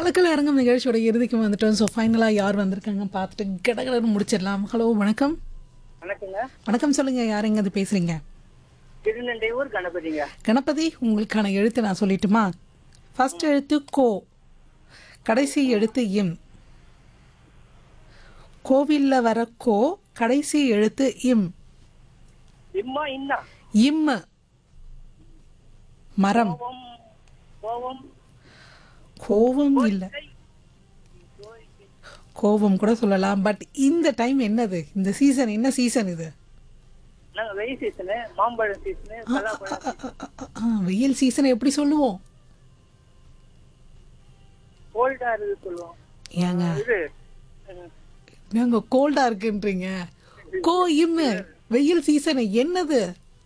கலக்கல அரங்கம் நிகழ்ச்சியோட இறுதிக்கு வந்துட்டோம் ஸோ ஃபைனலாக யார் வந்திருக்காங்க பார்த்துட்டு கடகடன்னு முடிச்சிடலாம் ஹலோ வணக்கம் வணக்கங்க வணக்கம் சொல்லுங்க யார் எங்க அது பேசுறீங்க திருநண்டையூர் கணபதிங்க கணபதி உங்களுக்கான எழுத்து நான் சொல்லட்டுமா ஃபர்ஸ்ட் எழுத்து கோ கடைசி எழுத்து இம் கோவில்ல வர கோ கடைசி எழுத்து இம் இம்மா இன்னா இம் மரம் கோவம் கோவம் கோவம் இல்லை கோவம் கூட சொல்லலாம் பட் இந்த டைம் என்னது இந்த சீசன் என்ன சீசன் இது நாங்க வெயில் சீசனு மாம்பழம் சீசனு பலாப்பழம் அ, அ, அ, அ, வெயில் சீசன் எப்படி சொல்லுவோம் கோல்டா இருக்கு சொல்லுவோம் ஏங்க இது ம், நாங்க கோல்டா இருக்குன்றீங்க கோ இம்மு வெயில் சீசன் என்னது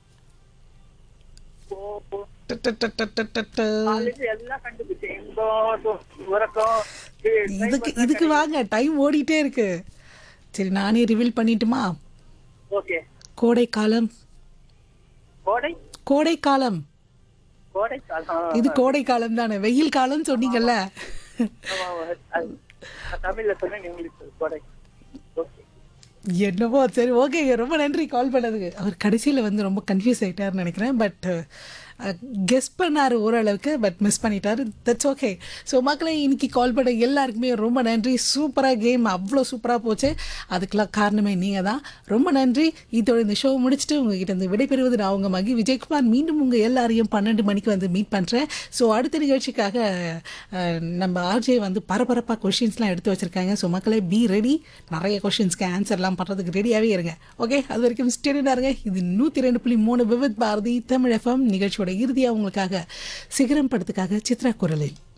கோ- கோ- ட, ட, ட, ட, ட, ட, ட. காலேஜ் எல்லாம் கண்டுபிடிச்சேன் இன்பம் சு- உறக்கம் இது இதுக்கு இதுக்கு வாங்க டைம் ஓடிட்டே இருக்கு சரி நானே ரிவீல் பண்ணிட்டுமா ஓகே கோடை காலம் கோடை கோடை காலம் கோடை காலம் இது கோடை காலம் தானே வெயில் காலம் சொன்னீங்கல்ல ஆமா, ஆமா. அது- நான் தமிழ்ல சொன்னேன் இங்கிலீஷ் சொல்லு. கோடை ஓகே என்னவோ சரி ஓகேங்க ரொம்ப நன்றி கால் பண்ணதுக்கு அவர் கடைசியில் வந்து ரொம்ப கன்ஃபியூஸ் ஆகிட்டாருன்னு நினைக்கிறேன் பட் கெஸ் பண்ணார் ஓரளவுக்கு பட் மிஸ் பண்ணிட்டாரு தட்ஸ் ஓகே ஸோ மக்களை இன்னைக்கு கால் பண்ண எல்லாருக்குமே ரொம்ப நன்றி சூப்பராக கேம் அவ்வளோ சூப்பராக போச்சு அதுக்கெல்லாம் காரணமே நீங்கள் தான் ரொம்ப நன்றி இதோட இந்த ஷோ முடிச்சுட்டு உங்ககிட்ட இருந்து விடைபெறுவது நான் உங்கள் மகி விஜயகுமார் மீண்டும் உங்கள் எல்லாரையும் பன்னெண்டு மணிக்கு வந்து மீட் பண்ணுறேன் ஸோ அடுத்த நிகழ்ச்சிக்காக அஹ், நம்ம ஆர்ஜே வந்து பரபரப்பாக கொஷின்ஸ்லாம் எடுத்து வச்சுருக்காங்க ஸோ மக்களே பி ரெடி நிறைய கொஷின்ஸ்க்கு ஆன்சர்லாம் பண்ணுறதுக்கு ரெடியாகவே இருங்க ஓகே அது வரைக்கும் ஸ்டேடியாக இருங்க இது நூற்றி ரெண்டு புள்ளி மூணு விவித் பாரதி தமிழ் எஃப்எம் நிகழ்ச்சியோட இறுதியாக உங்களுக்காக சிகரம் படத்துக்காக சித்ரா குரலில்